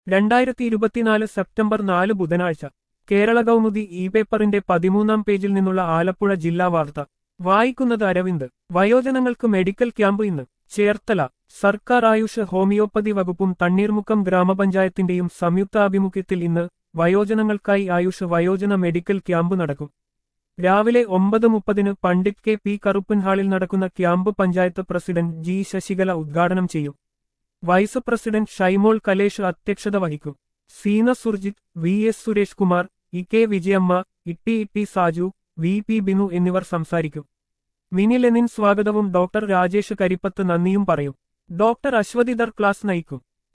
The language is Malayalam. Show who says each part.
Speaker 1: രണ്ടായിരത്തി ഇരുപത്തിനാല് സെപ്റ്റംബർ നാല് ബുധനാഴ്ച കേരള കൗമുദി ഇ പേപ്പറിന്റെ പതിമൂന്നാം പേജിൽ നിന്നുള്ള ആലപ്പുഴ ജില്ലാ വാർത്ത വായിക്കുന്നത് അരവിന്ദ് വയോജനങ്ങൾക്ക് മെഡിക്കൽ ക്യാമ്പ് ഇന്ന് ചേർത്തല സർക്കാർ ആയുഷ് ഹോമിയോപ്പതി വകുപ്പും തണ്ണീർമുക്കം ഗ്രാമപഞ്ചായത്തിന്റെയും സംയുക്താഭിമുഖ്യത്തിൽ ഇന്ന് വയോജനങ്ങൾക്കായി ആയുഷ് വയോജന മെഡിക്കൽ ക്യാമ്പ് നടക്കും രാവിലെ ഒമ്പത് മുപ്പതിന് പണ്ഡിറ്റ് കെ പി കറുപ്പൻ ഹാളിൽ നടക്കുന്ന camp panchayat president G Sasikala ഉദ്ഘാടനം ചെയ്യും വൈസ് പ്രസിഡന്റ് ഷൈമോൾ കലേഷ് അധ്യക്ഷത വഹിക്കും Seena Surjith V S Suresh Kumar E K Vijayamma Itty Itty Saju V P Binu എന്നിവർ സംസാരിക്കും മിനി ലെനിൻ സ്വാഗതവും ഡോക്ടർ രാജേഷ് കരിപ്പത്ത് നന്ദിയും പറയും ഡോക്ടർ അശ്വതിധർ ക്ലാസ് നയിക്കും